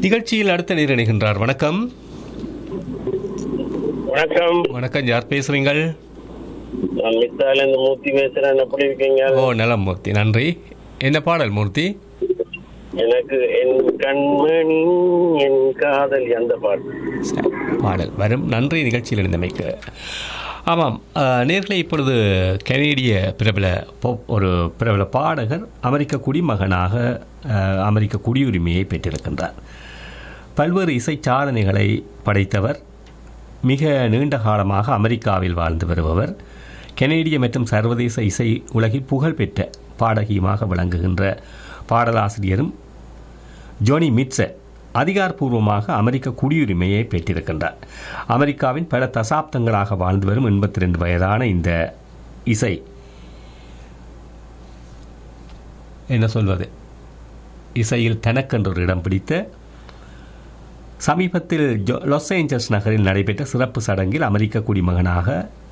நிகழ்ச்சியில் அடுத்த நேர் இணைகின்றார் வணக்கம் வணக்கம் வணக்கம் யார் பேசுறீங்கள் நான் மித்தால இருந்து மூர்த்தி பேசுறேன் எப்படி இருக்கீங்க ஓ நலம் மூர்த்தி நன்றி என்ன பாடல் மூர்த்தி எனக்கு என் கண்மணி என் காதல் அந்த பாட்டு சரி, பாடல் வரும் நன்றி நிகழ்ச்சியில் இருந்தமைக்கு ஆமாம் அஹ், நேர்களே இப்பொழுது கனேடிய பிரபல pop- ஒரு பிரபல பாடகர் அமெரிக்க குடிமகனாக அஹ், அமெரிக்க குடியுரிமையை பெற்றிருக்கின்றார் பல்வேறு இசை சாதனைகளை படைத்தவர் மிக நீண்ட காலமாக அமெரிக்காவில் வாழ்ந்து வருபவர் கனேடிய மற்றும் சர்வதேச இசை உலகில் புகழ்பெற்ற பாடகியுமாக விளங்குகின்ற பாடலாசிரியரும் ஜோனி மிட்சர் அதிகாரப்பூர்வமாக அமெரிக்க குடியுரிமையை பெற்றிருக்கின்றார் அமெரிக்காவின் பல தசாப்தங்களாக வாழ்ந்து வரும் எண்பத்தி ரெண்டு வயதான இந்த இசை என்ன சொல்வது இசையில் தனக்கென்று ஒரு இடம் பிடித்த சமீபத்தில் ஜோ- லாஸ் ஏஞ்சல்ஸ் நகரில் நடைபெற்ற சிறப்பு சடங்கில் அமெரிக்க குடிமகனாக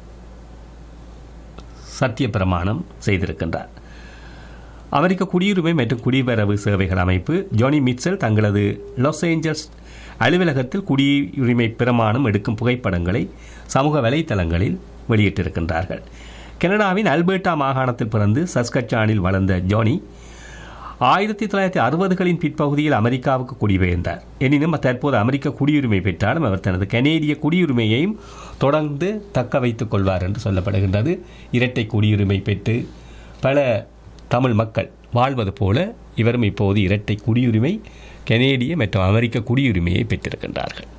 சத்திய பிரமாணம் செய்திருக்கின்றார் அமெரிக்க குடியுரிமை மற்றும் குடிவரவு சேவைகள் அமைப்பு ஜானி மிட்சல் தங்களது லாஸ் ஏஞ்சல்ஸ் அலுவலகத்தில் குடியுரிமை பிரமாணம் எடுக்கும் புகைப்படங்களை சமூக வலைத்தளங்களில் வெளியிட்டிருக்கின்றார்கள் கனடாவின் அல்பர்டா மாகாணத்தில் பிறந்து சஸ்கச்சானில் வளர்ந்த ஜானி ஆயிரத்தி தொள்ளாயிரத்தி அறுபதுகளின் பிற்பகுதியில் அமெரிக்காவுக்கு குடிபெயர்ந்தார் எனினும் தற்போது அமெரிக்க குடியுரிமை பெற்றாலும் அவர் தனது கனேடிய குடியுரிமையையும் தொடர்ந்து தக்க வைத்துக் கொள்வார் என்று சொல்லப்படுகின்றது இரட்டை குடியுரிமை பெற்று பல தமிழ் மக்கள் வாழ்வது போல இவரும் இப்போது இரட்டை குடியுரிமை கனேடிய மற்றும் அமெரிக்க குடியுரிமையை பெற்றிருக்கின்றார்கள்